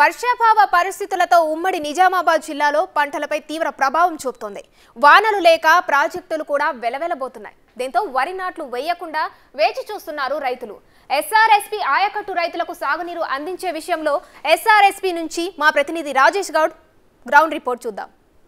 వర్షాభావ పరిస్థితులతో ఉమ్మడి నిజామాబాద్ జిల్లాలో పంటలపై తీవ్ర ప్రభావం చూపుతోంది వానలు లేక ప్రాజెక్టులు కూడా వెలవెలబోతున్నాయి దీంతో వరి నాట్లు వేయకుండా వేచి చూస్తున్నారు రైతులు ఎస్ఆర్ఎస్పీ ఆయకట్టు రైతులకు సాగునీరు అందించే విషయంలో ఎస్ఆర్ఎస్పీ నుంచి మా ప్రతినిధి రాజేష్ గౌడ్ గ్రౌండ్ రిపోర్ట్ చూద్దాం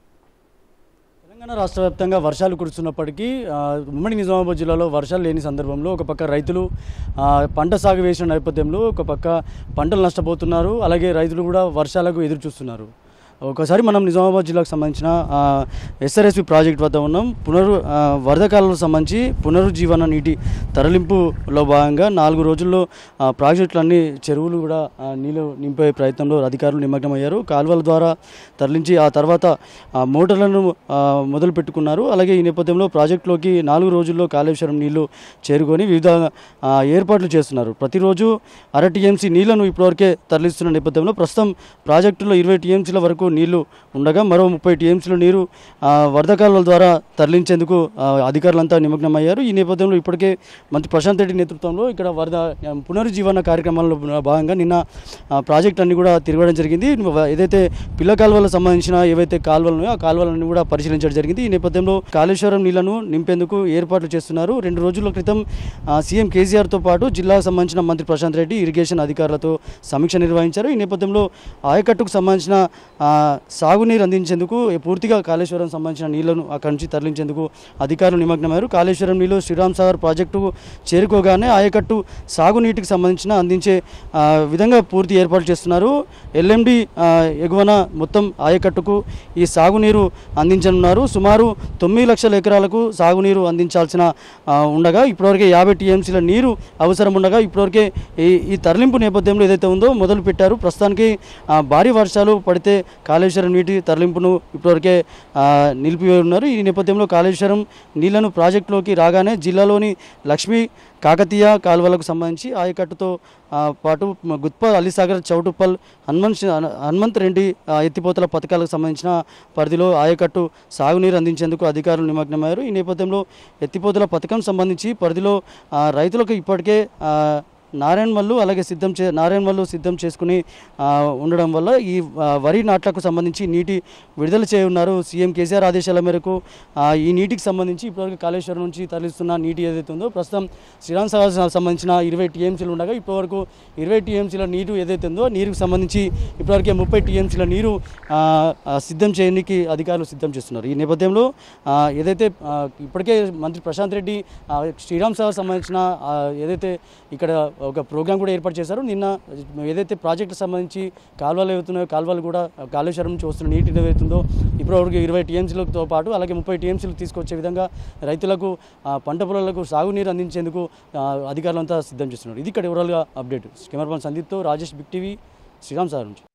తెలంగాణ రాష్ట్ర వ్యాప్తంగా వర్షాలు కురుస్తున్నప్పటికీ ఆ, ఉమ్మడి నిజామాబాద్ జిల్లాలో వర్షాలు లేని సందర్భంలో ఒక పక్క రైతులు ఆ, పంట సాగు వేసిన నేపథ్యంలో ఒక పక్క పంటలు నష్టపోతున్నారు అలాగే రైతులు కూడా వర్షాలకు ఎదురు చూస్తున్నారు ఒకసారి మనం నిజామాబాద్ జిల్లాకు సంబంధించిన ఎస్ఆర్ఎస్పి ప్రాజెక్ట్ వద్ద ఉన్నాం పునరు ఆ, వరద కాలంలో సంబంధించి పునరుజ్జీవన నీటి తరలింపులో భాగంగా నాలుగు రోజుల్లో ఆ, ప్రాజెక్టులన్నీ చెరువులు కూడా ఆ, నీళ్లు నింపే ప్రయత్నంలో అధికారులు నిమగ్నమయ్యారు కాలువల ద్వారా తరలించి ఆ తర్వాత ఆ, మోటార్లను ఆ, మొదలు పెట్టుకున్నారు అలాగే ఈ నేపథ్యంలో ప్రాజెక్టులోకి నాలుగు రోజుల్లో కాళేశ్వరం నీళ్లు చేరుకొని వివిధ ఆ, ఏర్పాట్లు చేస్తున్నారు ప్రతిరోజు అర టీఎంసీ నీళ్లను ఇప్పటివరకే తరలిస్తున్న నేపథ్యంలో ప్రస్తుతం ప్రాజెక్టులో ఇరవై టీఎంసీల వరకు నీళ్లు ఉండగా మరో ముప్పై టీఎంసీల నీరు ఆ, వరద కాలువల ద్వారా తరలించేందుకు ఆ, అధికారులంతా నిమగ్నమయ్యారు ఈ నేపథ్యంలో ఇప్పటికే మంత్రి ప్రశాంత్ రెడ్డి నేతృత్వంలో ఇక్కడ వరద ఆ, పునరుజ్జీవన కార్యక్రమాల్లో భాగంగా నిన్న ఆ, ప్రాజెక్ట్ అన్ని కూడా తిరగడం జరిగింది ఏదైతే పిల్ల కాలువలకు సంబంధించిన ఏవైతే కాలువలు ఉన్నాయో ఆ కాలువలన్నీ కూడా పరిశీలించడం జరిగింది ఈ నేపథ్యంలో కాళేశ్వరం నీళ్లను నింపేందుకు ఏర్పాట్లు చేస్తున్నారు రెండు రోజుల క్రితం ఆ, సీఎం కేసీఆర్తో పాటు జిల్లాకు సంబంధించిన మంత్రి ప్రశాంత్ రెడ్డి ఇరిగేషన్ అధికారులతో సమీక్ష నిర్వహించారు ఈ నేపథ్యంలో ఆయకట్టుకు సంబంధించిన ఆ, సాగునీరు అందించేందుకు పూర్తిగా కాళేశ్వరం సంబంధించిన నీళ్లను అక్కడి నుంచి తరలించేందుకు అధికారులు నిమగ్నమయ్యారు కాళేశ్వరం నీళ్లు శ్రీరామ్ సాగర్ ప్రాజెక్టుకు చేరుకోగానే ఆయకట్టు సాగునీటికి సంబంధించిన అందించే ఆ, విధంగా పూర్తి ఏర్పాటు చేస్తున్నారు ఎల్ఎండి ఎగువన మొత్తం ఆయకట్టుకు ఈ సాగునీరు అందించనున్నారు సుమారు తొమ్మిది లక్షల ఎకరాలకు సాగునీరు అందించాల్సిన ఆ, ఉండగా ఇప్పటివరకే యాభై టీఎంసీల నీరు అవసరం ఉండగా ఇప్పటివరకే ఈ ఈ తరలింపు నేపథ్యంలో ఏదైతే ఉందో మొదలు పెట్టారు ప్రస్తుతానికి ఆ, భారీ వర్షాలు పడితే కాళేశ్వరం నీటి తరలింపును ఇప్పటివరకే ఆ, నిలిపివేసి ఉన్నారు ఈ నేపథ్యంలో కాళేశ్వరం నీళ్లను ప్రాజెక్టులోకి రాగానే జిల్లాలోని లక్ష్మీ కాకతీయ కాలువలకు సంబంధించి ఆయకట్టుతో ఆ, పాటు మ- గుత్పల్ అలీసాగర్ చౌటుప్పల్ హనుమంత్ హనుమంత్ రెడ్డి ఆ, ఎత్తిపోతల పథకాలకు సంబంధించిన పరిధిలో ఆయకట్టు సాగునీరు అందించేందుకు అధికారులు నిమగ్నమయ్యారు ఈ నేపథ్యంలో ఎత్తిపోతల పథకం సంబంధించి పరిధిలో ఆ, రైతులకు ఇప్పటికే ఆ, నారాయణ మల్లు అలాగే సిద్ధం చే నారాయణ మల్లు సిద్ధం చేసుకుని ఆ, ఉండడం వల్ల ఈ ఆ, వరి నాట్లకు సంబంధించి నీటి విడుదల చేయనున్నారు సీఎం కేసీఆర్ ఆదేశాల మేరకు ఆ, ఈ నీటికి సంబంధించి ఇప్పటివరకు కాళేశ్వరం నుంచి తరలిస్తున్న నీటి ఏదైతే ఉందో ప్రస్తుతం శ్రీరామ్ సాగర్ సంబంధించిన ఇరవై టీఎంసీలు ఉండగా ఇప్పటివరకు ఇరవై టీఎంసీల నీరు ఏదైతే ఉందో నీరుకు సంబంధించి ఇప్పటివరకే ముప్పై టీఎంసీల నీరు ఆ, ఆ, సిద్ధం చేయడానికి అధికారులు సిద్ధం చేస్తున్నారు ఈ నేపథ్యంలో ఆ, ఏదైతే ఆ, ఇప్పటికే మంత్రి ప్రశాంత్ రెడ్డి ఆ, శ్రీరామ్ సాగర్ సంబంధించిన ఆ, ఏదైతే ఇక్కడ ఒక ప్రోగ్రామ్ కూడా ఏర్పాటు చేశారు నిన్న ఏదైతే ప్రాజెక్టుకు సంబంధించి కాలువలు ఏవైతున్నాయో కాలువలు కూడా కాళేశ్వరం నుంచి వస్తున్న నీటి ఏదైతుందో ఇప్పటివరకు ఇరవై టీఎంసీలతో పాటు అలాగే ముప్పై టీఎంసీలు తీసుకొచ్చే విధంగా రైతులకు ఆ, పంట పొలాలకు సాగునీరు అందించేందుకు ఆ, అధికారులంతా సిద్ధం చేస్తున్నారు ఇది ఇక్కడ ఓవరాల్గా అప్డేట్ కెమెరామన్ సందీప్తో రాజేష్ బిగ్ టీవీ శ్రీరామ్ సాగర్ నుంచి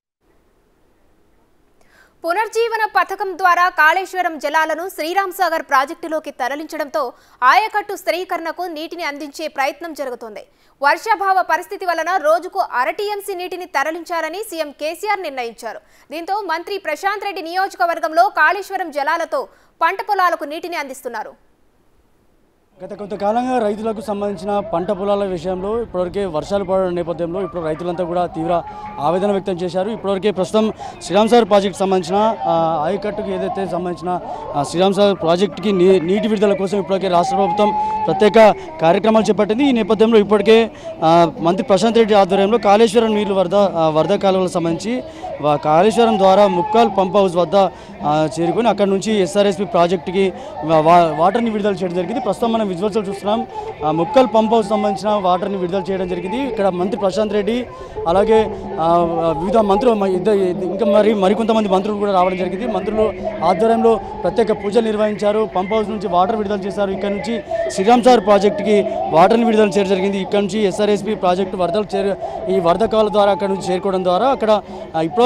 పునర్జీవన పథకం ద్వారా కాళేశ్వరం జలాలను శ్రీరామ్ సాగర్ ప్రాజెక్టులోకి తరలించడంతో ఆయకట్టు స్థిరీకరణకు నీటిని అందించే ప్రయత్నం జరుగుతోంది వర్షాభావ పరిస్థితి వలన రోజుకు అర టీఎంసీ నీటిని తరలించాలని సీఎం కేసీఆర్ నిర్ణయించారు దీంతో మంత్రి ప్రశాంత్ రెడ్డి నియోజకవర్గంలో కాళేశ్వరం జలాలతో పంట పొలాలకు నీటిని అందిస్తున్నారు గత కొంతకాలంగా రైతులకు సంబంధించిన పంట పొలాల విషయంలో ఇప్పటివరకే వర్షాలు పడడం నేపథ్యంలో ఇప్పుడు రైతులంతా కూడా తీవ్ర ఆవేదన వ్యక్తం చేశారు ఇప్పటివరకే ప్రస్తుతం శ్రీరామ్ సాగర్ ప్రాజెక్ట్ సంబంధించిన ఆ, ఆయకట్టుకు ఏదైతే సంబంధించిన ఆ, శ్రీరామ్ సాగర్ ప్రాజెక్టుకి నీ నీటి విడుదల కోసం ఇప్పటికే రాష్ట్ర ప్రభుత్వం ప్రత్యేక కార్యక్రమాలు చేపట్టింది ఈ నేపథ్యంలో ఇప్పటికే ఆ, మంత్రి ప్రశాంత్ రెడ్డి ఆధ్వర్యంలో కాళేశ్వరం నీళ్లు వరద ఆ, వరద కాలువలకు సంబంధించి వా- కాళేశ్వరం ద్వారా ముక్కాల్ పంప్ హౌస్ వద్ద ఆ, చేరుకొని అక్కడ నుంచి ఎస్ఆర్ఎస్పి ప్రాజెక్టుకి వా- వా- వాటర్ని విడుదల చేయడం జరిగింది ప్రస్తుతం మనం విజువల్స్ చూస్తున్నాం ఆ, ముక్కల్ పంప్ హౌస్ సంబంధించిన వాటర్ని విడుదల చేయడం జరిగింది ఇక్కడ మంత్రి ప్రశాంత్ రెడ్డి అలాగే ఆ, వివిధ మంత్రులు మ- ఇద్ద- ఇంకా మరి మరికొంతమంది మంత్రులు కూడా రావడం జరిగింది మంత్రులు ఆధ్వర్యంలో ప్రత్యేక పూజలు నిర్వహించారు పంప్ హౌస్ నుంచి వాటర్ విడుదల చేశారు ఇక్కడ నుంచి శ్రీరామ్ సాగర్ ప్రాజెక్టుకి వాటర్ని విడుదల చేయడం జరిగింది ఇక్కడ నుంచి ఎస్ఆర్ఎస్పి ప్రాజెక్టు వరదలు చేరు ఈ వరద కాల ద్వారా అక్కడ నుంచి చేరుకోవడం ద్వారా అక్కడ ఆ, ఇప్పటివరకు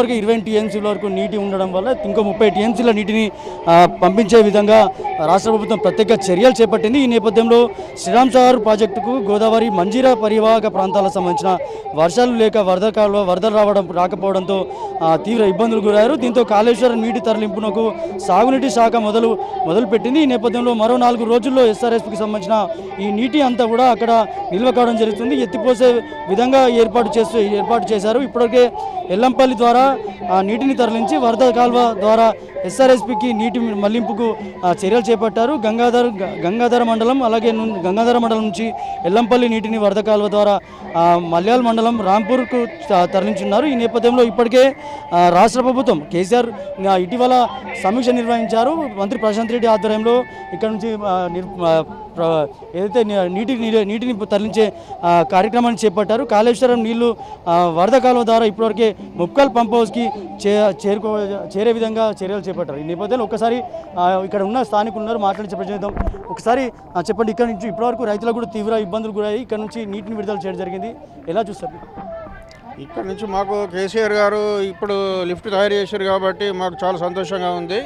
ఇప్పటివరకు ఇరవై టీఎంసీల వరకు నీటి ఉండడం వల్ల ఇంకో ముప్పై టీఎంసీల నీటిని ఆ, పంపించే విధంగా రాష్ట్ర ప్రభుత్వం ప్రత్యేక చర్యలు చేపట్టింది ఈ నేపథ్యంలో శ్రీరామ్ సాగర్ ప్రాజెక్టుకు గోదావరి మంజీరా పరివాహక ప్రాంతాలకు సంబంధించిన వర్షాలు లేక వరద కాలువ వరదలు రావడం రాకపోవడంతో ఆ, తీవ్ర ఇబ్బందులు గురయ్యారు దీంతో కాళేశ్వరం నీటి తరలింపునకు సాగునీటి శాఖ మొదలు మొదలుపెట్టింది ఈ నేపథ్యంలో మరో నాలుగు రోజుల్లో ఎస్ఆర్ఎస్పికి సంబంధించిన ఈ నీటి అంతా కూడా అక్కడ నిల్వ కావడం జరుగుతుంది ఎత్తిపోసే విధంగా ఏర్పాటు చేస్తూ ఏర్పాటు చేశారు ఇప్పటికే ఎల్లంపల్లి ద్వారా ఆ నీటిని తరలించి వరద కాల్వ ద్వారా ఎస్ఆర్ఎస్పికి నీటి మళ్లింపుకు ఆ, చర్యలు చేపట్టారు గంగాధర్ గ- గంగాధర మండలం అలాగే ను- గంగాధర మండలం నుంచి ఎల్లంపల్లి నీటిని వరద కాల్వ ద్వారా ఆ, మల్యాల్ మండలం రాంపూర్కు త- తరలించున్నారు ఈ నేపథ్యంలో ఇప్పటికే ఆ, రాష్ట్ర ప్రభుత్వం కేసీఆర్ ఆ, ఇటీవల సమీక్ష నిర్వహించారు మంత్రి ప్రశాంత్ రెడ్డి ఆధ్వర్యంలో ఇక్కడ నుంచి ఆ, నిర్- ఆ, ప్ర- ఏదైతే ని- నీటి నీటి- నీటిని తరలించే ఆ, కార్యక్రమాన్ని చేపట్టారు కాళేశ్వరం నీళ్లు ఆ, వరద కాలువ ద్వారా ఇప్పటివరకే ముప్కాల్ పంప్ హౌస్కి చే చేరుకో చేరే విధంగా చర్యలు చేపట్టారు ఈ నేపథ్యంలో ఒకసారి ఆ, ఇక్కడ ఉన్న స్థానికులు ఉన్నారు మాట్లాడి ప్రజేద్దాం ఒకసారి ఆ, చెప్పండి ఇక్కడ నుంచి ఇప్పటివరకు రైతులకు కూడా తీవ్ర ఇబ్బందులు గురయ్యాయి ఇక్కడ నుంచి నీటిని విడుదల చేయడం జరిగింది ఎలా చూస్తారు ఇక్కడ నుంచి మాకు కేసీఆర్ గారు ఇప్పుడు లిఫ్ట్ తయారు చేశారు కాబట్టి మాకు చాలా సంతోషంగా ఉంది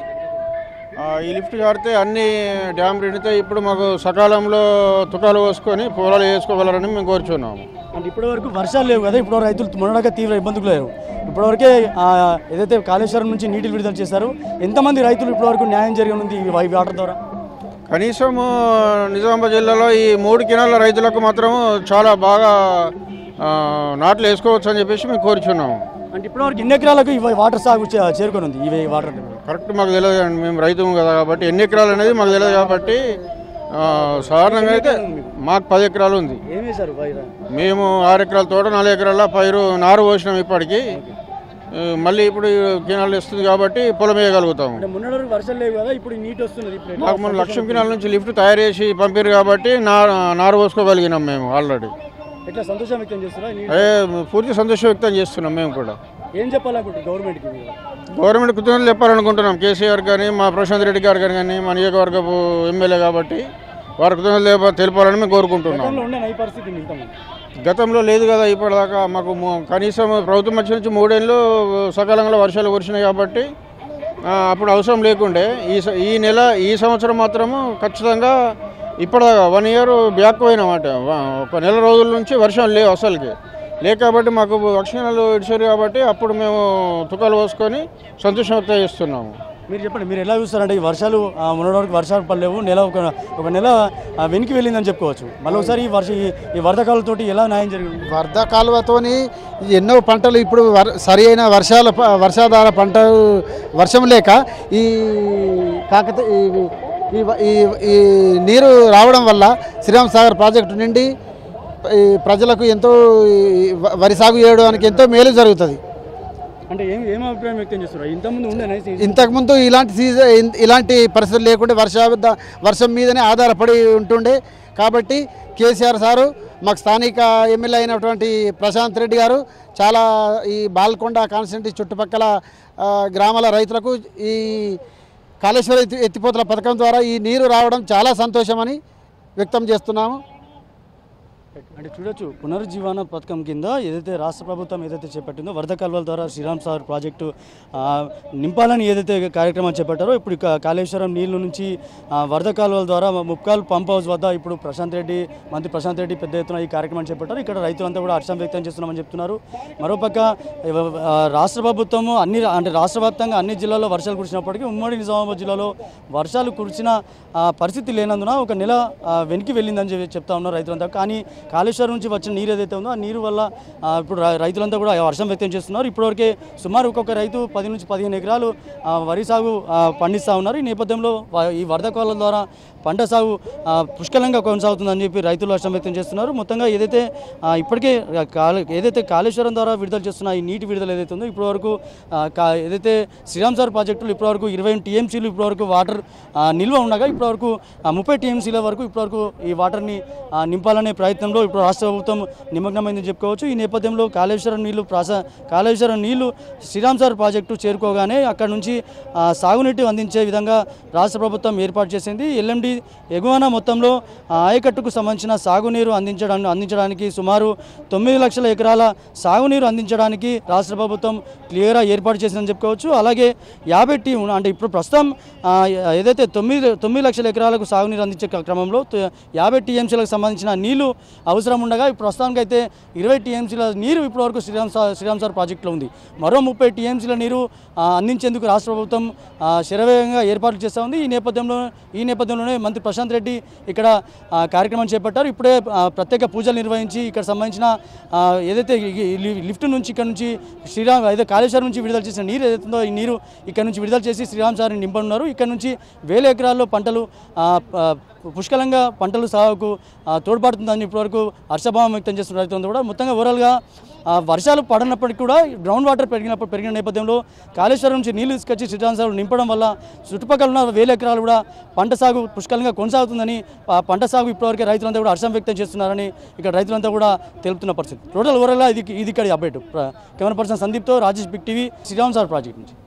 ఆ, ఈ లిఫ్ట్ జారితే అన్ని డ్యామ్ నిండితే ఇప్పుడు మాకు సకాలంలో తుకాలు పోసుకొని పొలాలు వేసుకోగలరని మేము కోరుచున్నాము అంటే ఇప్పటివరకు వర్షాలు లేవు కదా ఇప్పుడు రైతులు మొన్నడాక తీవ్ర ఇబ్బందులు లేరు ఇప్పటివరకే ఆ, ఏదైతే కాళేశ్వరం నుంచి నీటిని విడుదల చేశారు ఎంతమంది రైతులు ఇప్పటివరకు న్యాయం జరిగి ఉంది ఈ వై- వాటర్ ద్వారా కనీసం నిజామాబాద్ జిల్లాలో ఈ మూడు కినాల రైతులకు మాత్రం చాలా బాగా ఆ, నాట్లు వేసుకోవచ్చు అని చెప్పేసి మేము కోరుచున్నాము అంటే ఇప్పటివరకు ఎన్ని ఎకరాలకు ఈ వాటర్ సాగు చే- చేరుకొని ఉంది ఈ వాటర్ కరెక్ట్ మాకు తెలియదు అండి మేము రైతు కదా కాబట్టి ఎన్ని ఎకరాలు అనేది మాకు తెలియదు కాబట్టి ఆ, సాధారణంగా అయితే మాకు పది ఎకరాలు ఉంది ఏం చేశారు మేము ఆరు ఎకరాల తోట నాలుగు ఎకరాల పైరు నారు పోసినాం ఇప్పటికి ఆ, మళ్ళీ ఇప్పుడు కినాలు ఇస్తుంది కాబట్టి పొలం వేయగలుగుతాము అంటే మొన్నటి వరకు వర్షాలు లేవు కదా ఇప్పుడు నీటి వస్తున్నది ఇప్పుడు ఎట్లా? మాకు మన లక్ష్యం కినాల నుంచి లిఫ్ట్ తయారు చేసి పంపారు కాబట్టి నా నారు పోసుకోగలిగినాం మేము ఆల్రెడీ ఎట్లా సంతోషం వ్యక్తం చేస్తారా ఈ- అదే పూర్తి సంతోషం వ్యక్తం చేస్తున్నాం మేము కూడా ఏం చెప్పాలనుకుంటారు గవర్నమెంట్కి మీరు? గవర్నమెంట్ కృతజ్ఞతలు చెప్పాలనుకుంటున్నాం కేసీఆర్ కానీ మా ప్రశాంత్ రెడ్డి గారు కానీ మా నియోజకవర్గపు ఎమ్మెల్యే కాబట్టి వారి కృతజ్ఞతలు తెలప- తెలపాలని మేము కోరుకుంటున్నాం గతంలో ఉండే ఈ పరిస్థితి ఇంతకు గతంలో లేదు కదా ఇప్పటిదాకా మాకు ము- కనీసం ప్రభుత్వం వచ్చి నుంచి మూడేళ్ళు సకాలంలో వర్షాలు కురిసినాయి కాబట్టి ఆ, అప్పుడు అవసరం లేకుండే ఈ స- ఈ నెల ఈ సంవత్సరం మాత్రము ఖచ్చితంగా ఇప్పటిదాకా వన్ ఇయర్ బ్యాక్ పోయినమాట ఒక నెల రోజుల నుంచి వర్షం లేవు అసలుకి లేక కాబట్టి మాకు లక్షణాలు ఇడిచారు కాబట్టి అప్పుడు మేము తుకాలు పోసుకొని సంతోషం వ్యక్తం చేస్తున్నాము మీరు చెప్పండి మీరు ఎలా చూస్తారంటే ఈ వర్షాలు ఆ, మొన్నటి వరకు వర్షాలు పడలేవు నెల ఒక ఒక నెల ఆ, వెనక్కి వెళ్ళిందని చెప్పుకోవచ్చు మళ్ళీ ఒకసారి ఈ వర్ష ఈ- ఈ వరదకాలతోటి ఎలా న్యాయం జరిగింది వరద కాలువతోని ఎన్నో పంటలు ఇప్పుడు వర్ సరి అయిన వర్షాల ప- వర్షాధార పంట వర్షం లేక ఈ కాకత ఈ- ఈ ఈ ఈ నీరు రావడం వల్ల శ్రీరామ్ సాగర్ ప్రాజెక్టు నుండి ఈ ప్రజలకు ఎంతో ఈ వ- వరి సాగు చేయడానికి ఎంతో మేలు జరుగుతుంది అంటే ఏం ఏం అభిప్రాయం వ్యక్తం చేస్తారు ఇంతకుముందు ఉండే ఇంతకుముందు ఇలాంటి సీజన్ ఇన్- ఇలాంటి పరిస్థితులు లేకుంటే వర్ష వర్షం మీదనే ఆధారపడి ఉంటుండే కాబట్టి కేసీఆర్ సారు మాకు స్థానిక ఎమ్మెల్యే అయినటువంటి ప్రశాంత్ రెడ్డి గారు చాలా ఈ బాల్కొండ కాన్స్టిట్యూన్సీ చుట్టుపక్కల ఆ, గ్రామాల రైతులకు ఈ కాళేశ్వర ఎత్తి ఎత్తిపోతల పథకం ద్వారా ఈ నీరు రావడం చాలా సంతోషమని వ్యక్తం చేస్తున్నాము అంటే చూడొచ్చు పునరుజ్జీవన పథకం కింద ఏదైతే రాష్ట్ర ప్రభుత్వం ఏదైతే చేపట్టిందో వరద కాలువల ద్వారా శ్రీరామ్ సాగర్ ప్రాజెక్టు ఆ, నింపాలని ఏదైతే కార్యక్రమం చేపట్టారో ఇప్పుడు ఇక కాళేశ్వరం నీళ్ళ నుంచి ఆ, వరద కాలువల ద్వారా ముప్కాల్ పంప్ హౌస్ వద్ద ఇప్పుడు ప్రశాంత్ రెడ్డి మంత్రి ప్రశాంత్ రెడ్డి పెద్ద ఎత్తున ఈ కార్యక్రమం చేపట్టారు ఇక్కడ రైతులంతా కూడా హర్షం వ్యక్తం చేస్తున్నామని చెప్తున్నారు మరోపక్క ఇవ- ఆ, రాష్ట్ర ప్రభుత్వము అన్ని అంటే రాష్ట్ర వ్యాప్తంగా అన్ని జిల్లాల్లో వర్షాలు కురిసినప్పటికీ ఉమ్మడి నిజామాబాద్ జిల్లాలో వర్షాలు కురిసిన ఆ, పరిస్థితి లేనందున ఒక నెల ఆ, వెనక్కి వెళ్ళిందని చెప్పి చెప్తా ఉన్నారు రైతులంతా కానీ కాళేశ్వరం నుంచి వచ్చిన నీరు ఏదైతే ఉందో ఆ నీరు వల్ల ఆ, ఇప్పుడు రై- రైతులంతా కూడా హర్షం వ్యక్తం చేస్తున్నారు ఇప్పటివరకే సుమారు ఒక్కొక్క రైతు పది నుంచి పదిహేను ఎకరాలు ఆ, వరి సాగు ఆ, పండిస్తూ ఉన్నారు ఈ నేపథ్యంలో వా- ఈ వరద కాలం ద్వారా పంట సాగు ఆ, పుష్కలంగా కొనసాగుతుందని చెప్పి రైతులు హర్షం వ్యక్తం చేస్తున్నారు మొత్తంగా ఏదైతే ఆ, ఇప్పటికే కాళే ఏదైతే కాళేశ్వరం ద్వారా విడుదల చేస్తున్న ఈ నీటి విడుదల ఏదైతే ఉందో ఇప్పటివరకు ఆ, కా- ఏదైతే శ్రీరామ్ సార్ ప్రాజెక్టులు ఇప్పటివరకు ఇరవై టీఎంసీలు ఇప్పటివరకు వాటర్ ఆ, నిల్వ ఉండగా ఇప్పటివరకు ఆ, ముప్పై టీఎంసీల వరకు ఇప్పటివరకు ఈ వాటర్ని ఆ, నింపాలనే ప్రయత్నంలో పనుల్లో ఇప్పుడు రాష్ట్ర ప్రభుత్వం నిమగ్నమైందని చెప్పుకోవచ్చు ఈ నేపథ్యంలో కాళేశ్వరం నీళ్లు ప్రాస కాళేశ్వరం నీళ్లు శ్రీరామ్ సార్ ప్రాజెక్టు చేరుకోగానే అక్కడ నుంచి ఆ, సాగునీటి అందించే విధంగా రాష్ట్ర ప్రభుత్వం ఏర్పాటు చేసింది ఎల్ఎండి ఎగువన మొత్తంలో ఆ ఆయకట్టుకు సంబంధించిన సాగునీరు అందించడానికి అందించడానికి సుమారు తొమ్మిది లక్షల ఎకరాల సాగునీరు అందించడానికి రాష్ట్ర ప్రభుత్వం క్లియర్గా ఏర్పాటు చేసిందని చెప్పుకోవచ్చు అలాగే యాభై టీ అంటే ఇప్పుడు ప్రస్తుతం ఆ, ఏదైతే తొమ్మిది తొమ్మిది లక్షల ఎకరాలకు సాగునీరు అందించే క్ర- క్రమంలో త- యాభై టీఎంసీలకు సంబంధించిన నీళ్లు అవసరం ఉండగా ఇప్పుడు ప్రస్తుతానికి అయితే ఇరవై టీఎంసీల నీరు ఇప్పటివరకు శ్రీరామ్ సార్ శ్రీరామ్ సార్ ప్రాజెక్టులో ఉంది మరో ముప్పై టీఎంసీల నీరు ఆ, అందించేందుకు రాష్ట్ర ప్రభుత్వం ఆ, శరవేగంగా ఏర్పాట్లు చేస్తూ ఉంది ఈ నేపథ్యంలో ఈ నేపథ్యంలోనే మంత్రి ప్రశాంత్ రెడ్డి ఇక్కడ ఆ, కార్యక్రమం చేపట్టారు ఇప్పుడే ఆ, ప్రత్యేక పూజలు నిర్వహించి ఇక్కడ సంబంధించిన ఆ, ఏదైతే ఈ- ఈ లి- లిఫ్ట్ నుంచి ఇక్కడ నుంచి శ్రీరామ్ ఏదైతే కాళేశ్వరం నుంచి విడుదల చేసిన నీరు ఏదైతుందో ఈ నీరు ఇక్కడ నుంచి విడుదల చేసి శ్రీరామ్ సార్ని నింపనున్నారు ఇక్కడ నుంచి వేల ఎకరాల్లో పంటలు ఆ, ఆ, పుష్కలంగా పంటలు సాగుకు ఆ, తోడ్పడుతుందని ఇప్పటివరకు హర్షభావం వ్యక్తం చేస్తున్న రైతులందరూ కూడా మొత్తంగా ఓవరాల్గా ఆ, వర్షాలు పడినప్పటికీ కూడా గ్రౌండ్ వాటర్ పెరిగినప్పుడు పెరిగిన నేపథ్యంలో కాళేశ్వరం నుంచి నీళ్లు తీసుకొచ్చి శ్రీరామ్ సార్ నింపడం వల్ల చుట్టుపక్కల ఉన్న వేల ఎకరాలు కూడా పంట సాగు పుష్కలంగా కొనసాగుతుందని ఆ పంట సాగు ఇప్పటివరకు రైతులంతా కూడా హర్షం వ్యక్తం చేస్తున్నారని ఇక్కడ రైతులంతా కూడా తెలుపుతున్న పరిస్థితి టోటల్ ఓవరాల్గా ఇది ఇది ఇక్కడ అప్డేట్ కెమెరా పర్సన్ సందీప్తో రాజేష్ బిగ్ టీవీ శ్రీరామ్ సార్ ప్రాజెక్ట్ నుంచి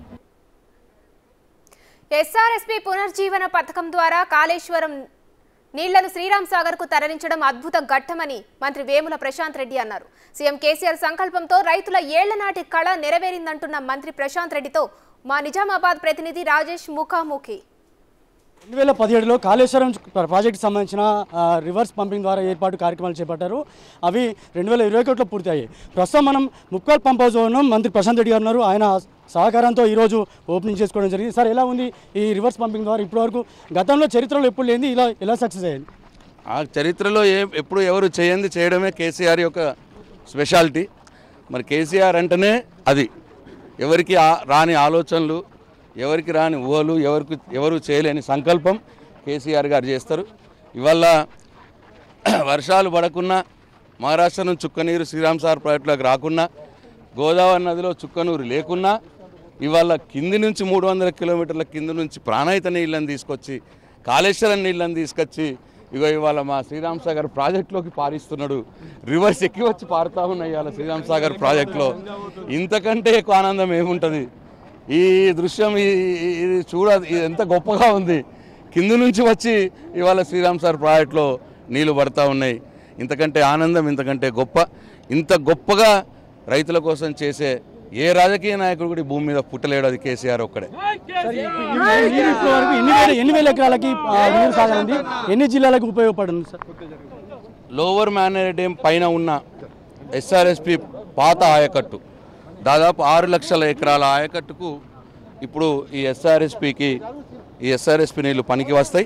ఎస్ఆర్ఎస్పీ పునర్జీవన పథకం ద్వారా కాళేశ్వరం నీళ్లను శ్రీరామ్ సాగర్ కు తరలించడం అద్భుత ఘట్టమని మంత్రి వేముల ప్రశాంత్ రెడ్డి అన్నారు సీఎం కేసీఆర్ సంకల్పంతో రైతుల ఏళ్ల నాటి కళ నెరవేరిందంటున్న మంత్రి ప్రశాంత్ రెడ్డితో మా నిజామాబాద్ ప్రతినిధి రాజేష్ ముఖాముఖి రెండు వేల పదిహేడులో కాళేశ్వరం ప్రాజెక్ట్ సంబంధించిన ఆ, రివర్స్ పంపింగ్ ద్వారా ఏర్పాటు కార్యక్రమాలు చేపట్టారు అవి రెండు వేల ఇరవై ఒకటిలో పూర్తయ్యాయి ప్రస్తుతం మనం ముక్కాల్ పంప్ హౌస్ ఉన్నాం మంత్రి ప్రశాంత్ రెడ్డి గారు ఉన్నారు ఆయన సహకారంతో ఈరోజు ఓపెనింగ్ చేసుకోవడం జరిగింది సార్ ఎలా ఉంది ఈ రివర్స్ పంపింగ్ ద్వారా ఇప్పటివరకు గతంలో చరిత్రలో ఎప్పుడు లేని ఇలా ఎలా సక్సెస్ అయ్యింది ఆ చరిత్రలో ఏ ఎప్పుడు ఎవరు చేయంది చేయడమే కేసీఆర్ యొక్క స్పెషాలిటీ మరి కేసీఆర్ అంటేనే అది ఎవరికి ఆ- రాని ఆలోచనలు ఎవరికి రాని ఊహలు ఎవరికి ఎవరు చేయలేని సంకల్పం కేసీఆర్ గారు చేస్తారు ఇవల్ల వర్షాలు పడకున్నా మహారాష్ట్ర నుంచి చుక్కనీరు శ్రీరామ్ సార్ ప్రాజెక్టులోకి రాకున్నా గోదావరి నదిలో చుక్కనూరు లేకున్నా ఇవాళ కింది నుంచి మూడు వందల కిలోమీటర్ల కింద నుంచి ప్రాణహిత నీళ్ళని తీసుకొచ్చి కాళేశ్వరం నీళ్ళని తీసుకొచ్చి ఇగో ఇవాళ మా శ్రీరామ్ సాగర్ ప్రాజెక్టులోకి పారిస్తున్నాడు రివర్స్ ఎక్కి వచ్చి పారుతా ఉన్నాయి ఇవాళ శ్రీరామ్ సాగర్ ప్రాజెక్టులో ఇంతకంటే ఎక్కువ ఆనందం ఏముంటుంది ఈ దృశ్యం ఈ ఈ- ఇది చూడ ఇది ఎంత గొప్పగా ఉంది కింద నుంచి వచ్చి ఇవాళ శ్రీరామ్ సార్ ప్రాజెక్టులో నీళ్లు పడతా ఉన్నాయి ఇంతకంటే ఆనందం ఇంతకంటే గొప్ప ఇంత గొప్పగా రైతుల కోసం చేసే ఏ రాజకీయ నాయకుడు కూడా ఈ భూమి మీద పుట్టలేడు అది కేసీఆర్ ఒక్కడే సార్ ఈ- ఈ నీరు ఇప్పటివరకు ఎన్ని వేల ఎన్ని వేల ఎకరాలకి ఆ, నీరు సాగనుంది ఎన్ని జిల్లాలకు ఉపయోగపడింది సార్ లోవర్ మేనర్ డ్యామ్ పైన ఉన్న ఎస్ఆర్ఎస్పి పాత ఆయకట్టు దాదాపు ఆరు లక్షల ఎకరాల ఆయకట్టుకు ఇప్పుడు ఈ ఎస్ఆర్ఎస్పికి ఈ ఎస్ఆర్ఎస్పి నీళ్లు పనికి వస్తాయి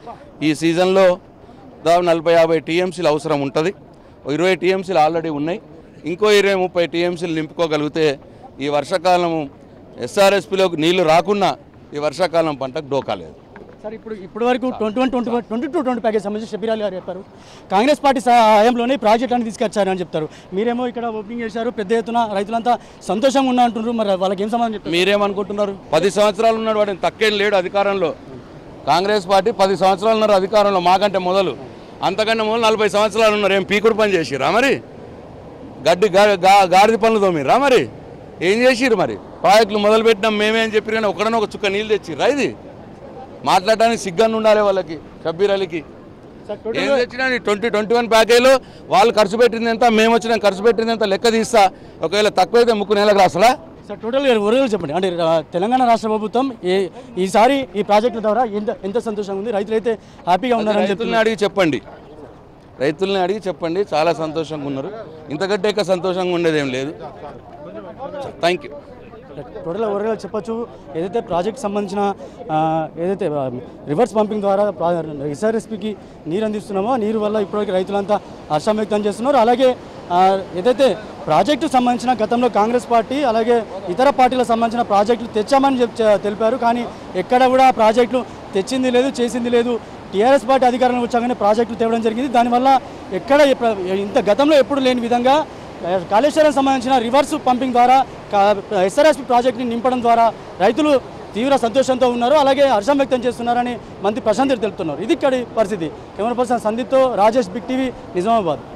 ఈ సీజన్లో దాదాపు నలభై యాభై టీఎంసీలు అవసరం ఉంటుంది ఓ ఇరవై టీఎంసీలు ఆల్రెడీ ఉన్నాయి ఇంకో ఇరవై ముప్పై టీఎంసీలు నింపుకోగలిగితే ఈ వర్షాకాలము ఎస్ఆర్ఎస్పిలోకి నీళ్లు రాకున్నా ఈ వర్షాకాలం పంటకు డోకా లేదు సార్ ఇప్పుడు ఇప్పటి వరకు twenty one twenty twenty two twenty package సంబంధించి షబీరాలి గారు చెప్పారు కాంగ్రెస్ పార్టీ సహా హయాంలోనే ప్రాజెక్ట్ అని తీసుకొచ్చారు అని చెప్తారు మీరేమో ఇక్కడ ఓపెనింగ్ చేశారు పెద్ద ఎత్తున రైతులంతా సంతోషంగా ఉన్నా అంటున్నారు మరి వాళ్ళకి ఏం సమాధానం చెప్తారు మీరేమనుకుంటున్నారు పది సంవత్సరాలు ఉన్నాడు వాడిని తక్కేం లేడు అధికారంలో కాంగ్రెస్ పార్టీ పది సంవత్సరాలు ఉన్నారు అధికారంలో మాకంటే మొదలు అంతకంటే మొదలు నలభై సంవత్సరాలు ఉన్నారు ఏం పీకుడు పని చేసిరా మరి గడ్డి గా- గా- గాడిద పనులు తోమిరా మరి ఏం చేసిర్రు మరి ప్రాజెక్టులు మొదలు పెట్టినాం మేమే అని చెప్పి కానీ ఒకడన ఒక చుక్క నీళ్ళు తెచ్చిర్రా ఇది మాట్లాడడానికి సిగ్గన్ను ఉండాలి వాళ్ళకి షబ్బీర్ అలీకి సార్ ఏం తెచ్చినా ట్వంటీ ట్వంటీ వన్ ప్యాకేజ్లో వాళ్ళు ఖర్చు పెట్టింది ఎంత మేము వచ్చిన ఖర్చు పెట్టింది ఎంత లెక్క తీస్తా ఒకవేళ తక్కువైతే ముక్కు నెలకు రాసలా సార్ టోటల్గా ఒరిజినల్ చెప్పండి అంటే ఆ, తెలంగాణ రాష్ట్ర ప్రభుత్వం ఏ ఈసారి ఈ ప్రాజెక్టుల ద్వారా ఎంత ఎంత సంతోషంగా ఉంది రైతులు అయితే హ్యాపీగా ఉన్నారని రైతుల్ని చెప్తున్నారు అడిగి చెప్పండి రైతుల్ని అడిగి చెప్పండి చాలా సంతోషంగా ఉన్నారు ఇంతకంటే ఇంకా సంతోషంగా ఉండేది ఏం లేదు థ్యాంక్ యూ టోటల్ ఓవరాల్గా చెప్పొచ్చు ఏదైతే ప్రాజెక్ట్ సంబంధించిన ఆ, ఏదైతే ఆ, రివర్స్ పంపింగ్ ద్వారా ఎస్ఆర్ఎస్పికి నీరు అందిస్తున్నామో ఆ నీరు వల్ల ఇప్పటివరకు రైతులంతా హర్షం వ్యక్తం చేస్తున్నారు అలాగే ఆ, ఏదైతే ప్రాజెక్టు సంబంధించిన గతంలో కాంగ్రెస్ పార్టీ అలాగే ఇతర పార్టీలకు సంబంధించిన ప్రాజెక్టులు తెచ్చామని చెప్ చె- తెలిపారు కానీ ఎక్కడ కూడా ఆ ప్రాజెక్టులు తెచ్చింది లేదు చేసింది లేదు టీఆర్ఎస్ పార్టీ అధికారంలోకి వచ్చాకనే ప్రాజెక్టులు తేవడం జరిగింది దానివల్ల ఎక్కడ ఈ ప్ర- ఇంత గతంలో ఎప్పుడు లేని విధంగా కాళేశ్వరం సంబంధించిన రివర్స్ పంపింగ్ ద్వారా ఎస్ఆర్ఎస్పి ప్రాజెక్ట్ని నింపడం ద్వారా రైతులు తీవ్ర సంతోషంతో ఉన్నారు అలాగే హర్షం వ్యక్తం చేస్తున్నారని మంత్రి ప్రశాంత్ రెడ్డి తెలుపుతున్నారు ఇది ఇక్కడి పరిస్థితి కెమెరా పర్సన్ సందీప్తో రాజేష్ బిగ్ టీవీ నిజామాబాద్